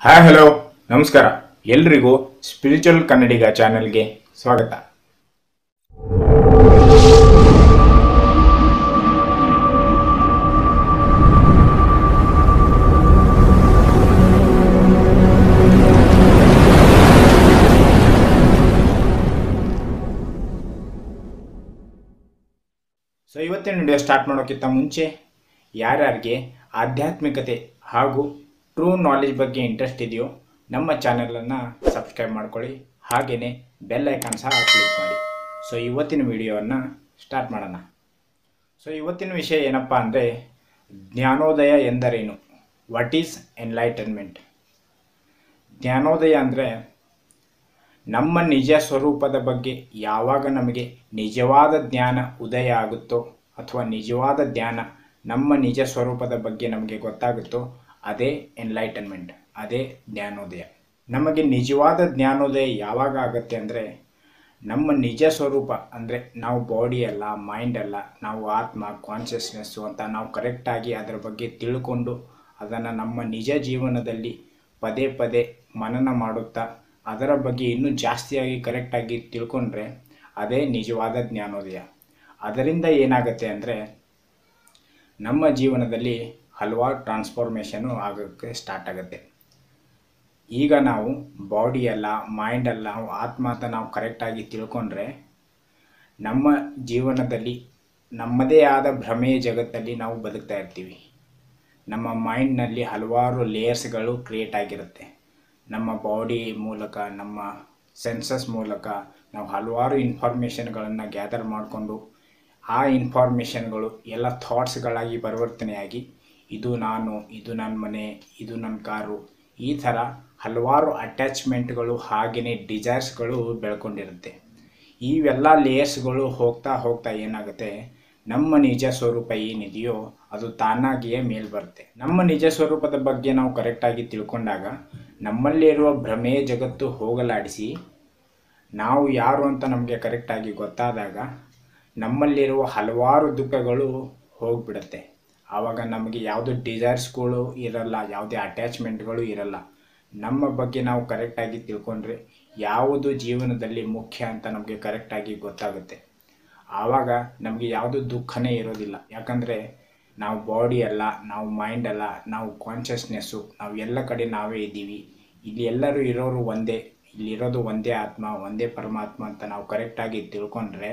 hi hello ನಮಸ್ಕಾರ ಎಲ್ರಿಗೂ spiritual ಕನ್ನಡಿಗ ಚಾನೆಲ್ಗೆ ಸ್ವಾಗತ ಸೊ ಇವತ್ತಿನ ವಿಡಿಯೋ ಸ್ಟಾರ್ಟ್ ಮಾಡೋಕ್ಕಿಂತ ಮುಂಚೆ ಯಾರ್ಯಾರಿಗೆ ಆಧ್ಯಾತ್ಮಿಕತೆ ಹಾಗೂ ಟ್ರೂ ನಾಲೆಜ್ ಬಗ್ಗೆ ಇಂಟ್ರೆಸ್ಟ್ ಇದೆಯೋ ನಮ್ಮ ಚಾನಲನ್ನು ಸಬ್ಸ್ಕ್ರೈಬ್ ಮಾಡ್ಕೊಳ್ಳಿ ಹಾಗೆಯೇ ಬೆಲ್ ಐಕಾನ್ ಸಹ ಕ್ಲಿಕ್ ಮಾಡಿ ಸೊ ಇವತ್ತಿನ ವಿಡಿಯೋವನ್ನು ಸ್ಟಾರ್ಟ್ ಮಾಡೋಣ ಸೊ ಇವತ್ತಿನ ವಿಷಯ ಏನಪ್ಪ ಅಂದರೆ ಜ್ಞಾನೋದಯ ಎಂದರೇನು ವಾಟ್ ಈಸ್ ಎನ್ಲೈಟನ್ಮೆಂಟ್ ಜ್ಞಾನೋದಯ ಅಂದರೆ ನಮ್ಮ ನಿಜ ಸ್ವರೂಪದ ಬಗ್ಗೆ ಯಾವಾಗ ನಮಗೆ ನಿಜವಾದ ಜ್ಞಾನ ಉದಯ ಆಗುತ್ತೋ ಅಥವಾ ನಿಜವಾದ ಜ್ಞಾನ ನಮ್ಮ ನಿಜ ಸ್ವರೂಪದ ಬಗ್ಗೆ ನಮಗೆ ಗೊತ್ತಾಗುತ್ತೋ ಅದೇ ಎನ್ಲೈಟನ್ಮೆಂಟ್ ಅದೇ ಜ್ಞಾನೋದಯ ನಮಗೆ ನಿಜವಾದ ಜ್ಞಾನೋದಯ ಯಾವಾಗ ಆಗುತ್ತೆ ಅಂದರೆ ನಮ್ಮ ನಿಜ ಸ್ವರೂಪ ಅಂದರೆ ನಾವು ಬಾಡಿ ಅಲ್ಲ ಮೈಂಡ್ ಅಲ್ಲ ನಾವು ಆತ್ಮ ಕಾನ್ಷಿಯಸ್ನೆಸ್ಸು ಅಂತ ನಾವು ಕರೆಕ್ಟಾಗಿ ಅದರ ಬಗ್ಗೆ ತಿಳ್ಕೊಂಡು ಅದನ್ನು ನಮ್ಮ ನಿಜ ಜೀವನದಲ್ಲಿ ಪದೇ ಪದೇ ಮನನ ಮಾಡುತ್ತಾ ಅದರ ಬಗ್ಗೆ ಇನ್ನೂ ಜಾಸ್ತಿಯಾಗಿ ಕರೆಕ್ಟಾಗಿ ತಿಳ್ಕೊಂಡ್ರೆ ಅದೇ ನಿಜವಾದ ಜ್ಞಾನೋದಯ ಅದರಿಂದ ಏನಾಗುತ್ತೆ ಅಂದರೆ ನಮ್ಮ ಜೀವನದಲ್ಲಿ ಹಲವಾರು ಟ್ರಾನ್ಸ್ಫಾರ್ಮೇಷನು ಆಗೋಕ್ಕೆ ಸ್ಟಾರ್ಟ್ ಆಗುತ್ತೆ ಈಗ ನಾವು ಬಾಡಿ ಅಲ್ಲ ಮೈಂಡ್ ಅಲ್ಲ ನಾವು ಆತ್ಮ ಅಂತ ನಾವು ಕರೆಕ್ಟಾಗಿ ತಿಳ್ಕೊಂಡ್ರೆ ನಮ್ಮ ಜೀವನದಲ್ಲಿ ನಮ್ಮದೇ ಆದ ಭ್ರಮೆಯ ಜಗತ್ತಲ್ಲಿ ನಾವು ಬದುಕ್ತಾ ಇರ್ತೀವಿ ನಮ್ಮ ಮೈಂಡ್ನಲ್ಲಿ ಹಲವಾರು ಲೇಯರ್ಸ್ಗಳು ಕ್ರಿಯೇಟ್ ಆಗಿರುತ್ತೆ ನಮ್ಮ ಬಾಡಿ ಮೂಲಕ ನಮ್ಮ ಸೆನ್ಸಸ್ ಮೂಲಕ ನಾವು ಹಲವಾರು ಇನ್ಫಾರ್ಮೇಷನ್ಗಳನ್ನು ಗ್ಯಾದರ್ ಮಾಡಿಕೊಂಡು ಆ ಇನ್ಫಾರ್ಮೇಷನ್ಗಳು ಎಲ್ಲ ಥಾಟ್ಸ್ಗಳಾಗಿ ಪರಿವರ್ತನೆಯಾಗಿ ಇದು ನಾನು ಇದು ನನ್ನ ಮನೆ ಇದು ನನ್ನ ಕಾರು ಈ ಥರ ಹಲವಾರು ಅಟ್ಯಾಚ್ಮೆಂಟ್ಗಳು ಹಾಗೆಯೇ ಡಿಸೈರ್ಸ್ಗಳು ಬೆಳ್ಕೊಂಡಿರುತ್ತೆ ಇವೆಲ್ಲ ಲೇಯರ್ಸ್ಗಳು ಹೋಗ್ತಾ ಹೋಗ್ತಾ ಏನಾಗುತ್ತೆ ನಮ್ಮ ನಿಜ ಸ್ವರೂಪ ಏನಿದೆಯೋ ಅದು ತಾನಾಗಿಯೇ ಮೇಲ್ ಬರುತ್ತೆ ನಮ್ಮ ನಿಜ ಸ್ವರೂಪದ ಬಗ್ಗೆ ನಾವು ಕರೆಕ್ಟಾಗಿ ತಿಳ್ಕೊಂಡಾಗ ನಮ್ಮಲ್ಲಿರುವ ಭ್ರಮೆಯ ಜಗತ್ತು ಹೋಗಲಾಡಿಸಿ ನಾವು ಯಾರು ಅಂತ ನಮಗೆ ಕರೆಕ್ಟಾಗಿ ಗೊತ್ತಾದಾಗ ನಮ್ಮಲ್ಲಿರುವ ಹಲವಾರು ದುಃಖಗಳು ಹೋಗಿಬಿಡುತ್ತೆ ಆವಾಗ ನಮಗೆ ಯಾವುದೇ ಡಿಸೈರ್ಸ್ಗಳು ಇರಲ್ಲ ಯಾವುದೇ ಅಟ್ಯಾಚ್ಮೆಂಟ್ಗಳು ಇರಲ್ಲ ನಮ್ಮ ಬಗ್ಗೆ ನಾವು ಕರೆಕ್ಟಾಗಿ ತಿಳ್ಕೊಂಡ್ರೆ ಯಾವುದು ಜೀವನದಲ್ಲಿ ಮುಖ್ಯ ಅಂತ ನಮಗೆ ಕರೆಕ್ಟಾಗಿ ಗೊತ್ತಾಗುತ್ತೆ ಆವಾಗ ನಮಗೆ ಯಾವುದು ದುಃಖನೇ ಇರೋದಿಲ್ಲ ಯಾಕಂದರೆ ನಾವು ಬಾಡಿ ಅಲ್ಲ ನಾವು ಮೈಂಡ್ ಅಲ್ಲ ನಾವು ಕಾನ್ಷಿಯಸ್ನೆಸ್ಸು ನಾವು ಎಲ್ಲ ಕಡೆ ನಾವೇ ಇದ್ದೀವಿ ಇಲ್ಲಿ ಎಲ್ಲರೂ ಇರೋರು ಒಂದೇ ಇಲ್ಲಿರೋದು ಒಂದೇ ಆತ್ಮ ಒಂದೇ ಪರಮಾತ್ಮ ಅಂತ ನಾವು ಕರೆಕ್ಟಾಗಿ ತಿಳ್ಕೊಂಡ್ರೆ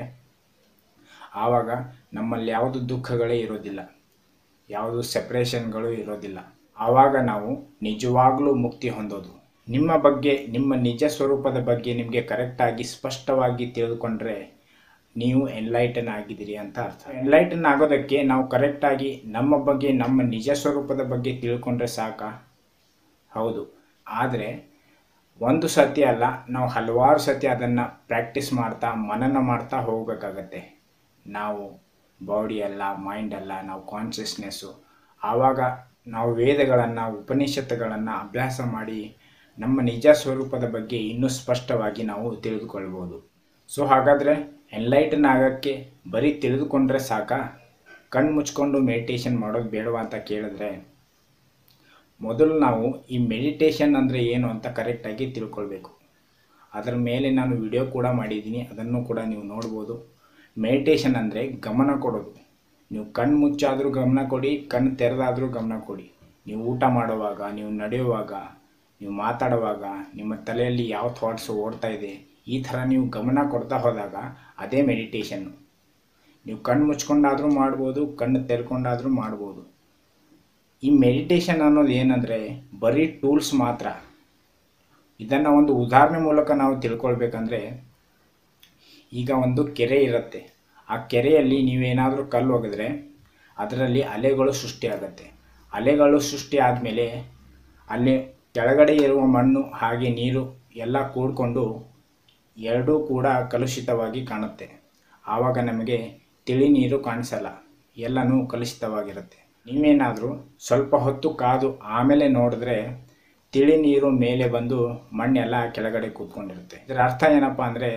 ಆವಾಗ ನಮ್ಮಲ್ಲಿ ಯಾವುದು ದುಃಖಗಳೇ ಇರೋದಿಲ್ಲ ಯಾವುದು ಸೆಪ್ರೇಷನ್ಗಳು ಇರೋದಿಲ್ಲ ಆವಾಗ ನಾವು ನಿಜವಾಗ್ಲೂ ಮುಕ್ತಿ ಹೊಂದೋದು ನಿಮ್ಮ ಬಗ್ಗೆ ನಿಮ್ಮ ನಿಜ ಸ್ವರೂಪದ ಬಗ್ಗೆ ನಿಮಗೆ ಕರೆಕ್ಟಾಗಿ ಸ್ಪಷ್ಟವಾಗಿ ತಿಳಿದುಕೊಂಡ್ರೆ ನೀವು ಎನ್ಲೈಟನ್ ಆಗಿದ್ದೀರಿ ಅಂತ ಅರ್ಥ ಎನ್ಲೈಟನ್ ಆಗೋದಕ್ಕೆ ನಾವು ಕರೆಕ್ಟಾಗಿ ನಮ್ಮ ಬಗ್ಗೆ ನಮ್ಮ ನಿಜ ಸ್ವರೂಪದ ಬಗ್ಗೆ ತಿಳ್ಕೊಂಡ್ರೆ ಸಾಕ ಹೌದು ಆದರೆ ಒಂದು ಸತಿ ಅಲ್ಲ ನಾವು ಹಲವಾರು ಸತಿ ಅದನ್ನು ಪ್ರಾಕ್ಟೀಸ್ ಮಾಡ್ತಾ ಮನನ ಮಾಡ್ತಾ ಹೋಗಬೇಕಾಗತ್ತೆ ನಾವು ಬಾಡಿ ಅಲ್ಲ ಮೈಂಡ್ ಅಲ್ಲ ನಾವು ಕಾನ್ಷಿಯಸ್ನೆಸ್ಸು ಆವಾಗ ನಾವು ವೇದಗಳನ್ನು ಉಪನಿಷತ್ತುಗಳನ್ನು ಅಭ್ಯಾಸ ಮಾಡಿ ನಮ್ಮ ನಿಜ ಸ್ವರೂಪದ ಬಗ್ಗೆ ಇನ್ನೂ ಸ್ಪಷ್ಟವಾಗಿ ನಾವು ತಿಳಿದುಕೊಳ್ಬೋದು ಸೊ ಹಾಗಾದರೆ ಎನ್ಲೈಟನ್ ಆಗೋಕ್ಕೆ ಬರೀ ತಿಳಿದುಕೊಂಡ್ರೆ ಸಾಕ ಕಣ್ಣು ಮುಚ್ಕೊಂಡು ಮೆಡಿಟೇಷನ್ ಮಾಡೋದು ಬೇಡವಾ ಅಂತ ಕೇಳಿದ್ರೆ ಮೊದಲು ನಾವು ಈ ಮೆಡಿಟೇಷನ್ ಅಂದರೆ ಏನು ಅಂತ ಕರೆಕ್ಟಾಗಿ ತಿಳ್ಕೊಳ್ಬೇಕು ಅದರ ಮೇಲೆ ನಾನು ವಿಡಿಯೋ ಕೂಡ ಮಾಡಿದ್ದೀನಿ ಅದನ್ನು ಕೂಡ ನೀವು ನೋಡ್ಬೋದು ಮೆಡಿಟೇಷನ್ ಅಂದರೆ ಗಮನ ಕೊಡೋದು ನೀವು ಕಣ್ಣು ಮುಚ್ಚಾದರೂ ಗಮನ ಕೊಡಿ ಕಣ್ಣು ತೆರೆದಾದರೂ ಗಮನ ಕೊಡಿ ನೀವು ಊಟ ಮಾಡುವಾಗ ನೀವು ನಡೆಯುವಾಗ ನೀವು ಮಾತಾಡುವಾಗ ನಿಮ್ಮ ತಲೆಯಲ್ಲಿ ಯಾವ ಥಾಟ್ಸ್ ಓಡ್ತಾ ಇದೆ ಈ ಥರ ನೀವು ಗಮನ ಕೊಡ್ತಾ ಹೋದಾಗ ಅದೇ ಮೆಡಿಟೇಷನ್ನು ನೀವು ಕಣ್ಣು ಮುಚ್ಕೊಂಡಾದರೂ ಮಾಡ್ಬೋದು ಕಣ್ಣು ತೆರ್ಕೊಂಡಾದರೂ ಮಾಡ್ಬೋದು ಈ ಮೆಡಿಟೇಷನ್ ಅನ್ನೋದು ಏನಂದರೆ ಬರೀ ಟೂಲ್ಸ್ ಮಾತ್ರ ಇದನ್ನು ಒಂದು ಉದಾಹರಣೆ ಮೂಲಕ ನಾವು ತಿಳ್ಕೊಳ್ಬೇಕಂದ್ರೆ ಈಗ ಒಂದು ಕೆರೆ ಇರುತ್ತೆ ಆ ಕೆರೆಯಲ್ಲಿ ನೀವೇನಾದರೂ ಕಲ್ಲು ಒಗೆದ್ರೆ ಅದರಲ್ಲಿ ಅಲೆಗಳು ಸೃಷ್ಟಿಯಾಗತ್ತೆ ಅಲೆಗಳು ಸೃಷ್ಟಿ ಆದಮೇಲೆ ಅಲ್ಲಿ ಕೆಳಗಡೆ ಇರುವ ಮಣ್ಣು ಹಾಗೆ ನೀರು ಎಲ್ಲ ಕೂಡಿಕೊಂಡು ಎರಡೂ ಕೂಡ ಕಲುಷಿತವಾಗಿ ಕಾಣುತ್ತೆ ಆವಾಗ ನಮಗೆ ತಿಳಿ ನೀರು ಕಾಣಿಸಲ್ಲ ಎಲ್ಲನೂ ಕಲುಷಿತವಾಗಿರುತ್ತೆ ನೀವೇನಾದರೂ ಸ್ವಲ್ಪ ಹೊತ್ತು ಕಾದು ಆಮೇಲೆ ನೋಡಿದ್ರೆ ತಿಳಿ ನೀರು ಮೇಲೆ ಬಂದು ಮಣ್ಣೆಲ್ಲ ಕೆಳಗಡೆ ಕೂತ್ಕೊಂಡಿರುತ್ತೆ ಇದರ ಅರ್ಥ ಏನಪ್ಪ ಅಂದರೆ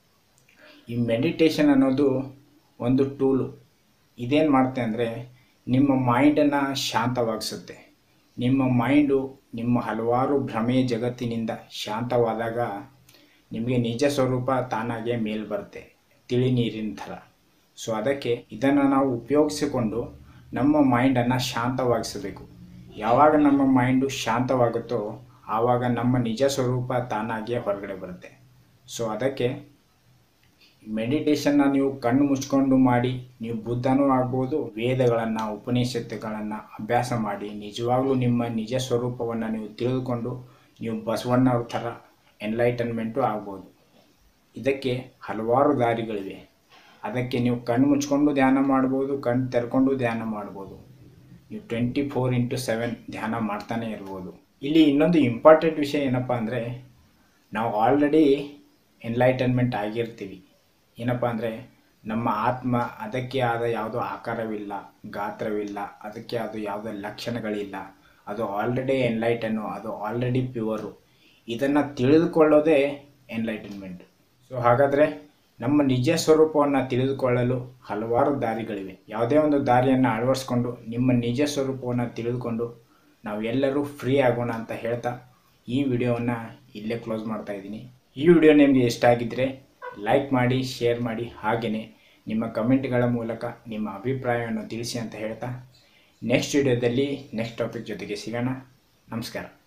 ಈ ಮೆಡಿಟೇಷನ್ ಅನ್ನೋದು ಒಂದು ಟೂಲು ಇದೇನು ಮಾಡುತ್ತೆ ಅಂದರೆ ನಿಮ್ಮ ಮೈಂಡನ್ನು ಶಾಂತವಾಗಿಸುತ್ತೆ ನಿಮ್ಮ ಮೈಂಡು ನಿಮ್ಮ ಹಲವಾರು ಭ್ರಮೆ ಜಗತ್ತಿನಿಂದ ಶಾಂತವಾದಾಗ ನಿಮಗೆ ನಿಜ ಸ್ವರೂಪ ತಾನಾಗೆ ಮೇಲ್ ಬರುತ್ತೆ ತಿಳಿ ನೀರಿನ ಥರ ಸೊ ಅದಕ್ಕೆ ಇದನ್ನು ನಾವು ಉಪಯೋಗಿಸಿಕೊಂಡು ನಮ್ಮ ಮೈಂಡನ್ನು ಶಾಂತವಾಗಿಸಬೇಕು ಯಾವಾಗ ನಮ್ಮ ಮೈಂಡು ಶಾಂತವಾಗುತ್ತೋ ಆವಾಗ ನಮ್ಮ ನಿಜ ಸ್ವರೂಪ ತಾನಾಗಿಯೇ ಹೊರಗಡೆ ಬರುತ್ತೆ ಸೊ ಅದಕ್ಕೆ ಮೆಡಿಟೇಷನ್ನ ನೀವು ಕಣ್ಣು ಮುಚ್ಕೊಂಡು ಮಾಡಿ ನೀವು ಬುದ್ಧನೂ ಆಗ್ಬೋದು ವೇದಗಳನ್ನು ಉಪನಿಷತ್ತುಗಳನ್ನು ಅಭ್ಯಾಸ ಮಾಡಿ ನಿಜವಾಗ್ಲೂ ನಿಮ್ಮ ನಿಜ ಸ್ವರೂಪವನ್ನು ನೀವು ತಿಳಿದುಕೊಂಡು ನೀವು ಬಸವಣ್ಣವ್ರ ಥರ ಎನ್ಲೈಟನ್ಮೆಂಟು ಆಗ್ಬೋದು ಇದಕ್ಕೆ ಹಲವಾರು ದಾರಿಗಳಿವೆ ಅದಕ್ಕೆ ನೀವು ಕಣ್ಣು ಮುಚ್ಕೊಂಡು ಧ್ಯಾನ ಮಾಡ್ಬೋದು ಕಣ್ಣು ತೆರ್ಕೊಂಡು ಧ್ಯಾನ ಮಾಡ್ಬೋದು ನೀವು ಟ್ವೆಂಟಿ ಫೋರ್ ಇಂಟು ಸೆವೆನ್ ಧ್ಯಾನ ಮಾಡ್ತಾನೆ ಇರ್ಬೋದು ಇಲ್ಲಿ ಇನ್ನೊಂದು ಇಂಪಾರ್ಟೆಂಟ್ ವಿಷಯ ಏನಪ್ಪ ಅಂದರೆ ನಾವು ಆಲ್ರೆಡಿ ಎನ್ಲೈಟನ್ಮೆಂಟ್ ಆಗಿರ್ತೀವಿ ಏನಪ್ಪ ಅಂದರೆ ನಮ್ಮ ಆತ್ಮ ಅದಕ್ಕೆ ಆದ ಯಾವುದೋ ಆಕಾರವಿಲ್ಲ ಗಾತ್ರವಿಲ್ಲ ಅದಕ್ಕೆ ಅದು ಯಾವುದೋ ಲಕ್ಷಣಗಳಿಲ್ಲ ಅದು ಆಲ್ರೆಡಿ ಎನ್ಲೈಟನ್ನು ಅದು ಆಲ್ರೆಡಿ ಪ್ಯೂವರು ಇದನ್ನು ತಿಳಿದುಕೊಳ್ಳೋದೇ ಎನ್ಲೈಟನ್ಮೆಂಟ್ ಸೊ ಹಾಗಾದರೆ ನಮ್ಮ ನಿಜ ಸ್ವರೂಪವನ್ನು ತಿಳಿದುಕೊಳ್ಳಲು ಹಲವಾರು ದಾರಿಗಳಿವೆ ಯಾವುದೇ ಒಂದು ದಾರಿಯನ್ನು ಅಳವಡಿಸ್ಕೊಂಡು ನಿಮ್ಮ ನಿಜ ಸ್ವರೂಪವನ್ನು ತಿಳಿದುಕೊಂಡು ನಾವು ಎಲ್ಲರೂ ಫ್ರೀ ಆಗೋಣ ಅಂತ ಹೇಳ್ತಾ ಈ ವಿಡಿಯೋವನ್ನು ಇಲ್ಲೇ ಕ್ಲೋಸ್ ಮಾಡ್ತಾ ಇದ್ದೀನಿ ಈ ವಿಡಿಯೋ ನಿಮಗೆ ಇಷ್ಟ ಆಗಿದ್ದರೆ ಲೈಕ್ ಮಾಡಿ ಶೇರ್ ಮಾಡಿ ಹಾಗೆಯೇ ನಿಮ್ಮ ಕಮೆಂಟ್ಗಳ ಮೂಲಕ ನಿಮ್ಮ ಅಭಿಪ್ರಾಯವನ್ನು ತಿಳಿಸಿ ಅಂತ ಹೇಳ್ತಾ ನೆಕ್ಸ್ಟ್ ವಿಡಿಯೋದಲ್ಲಿ ನೆಕ್ಸ್ಟ್ ಟಾಪಿಕ್ ಜೊತೆಗೆ ಸಿಗೋಣ ನಮಸ್ಕಾರ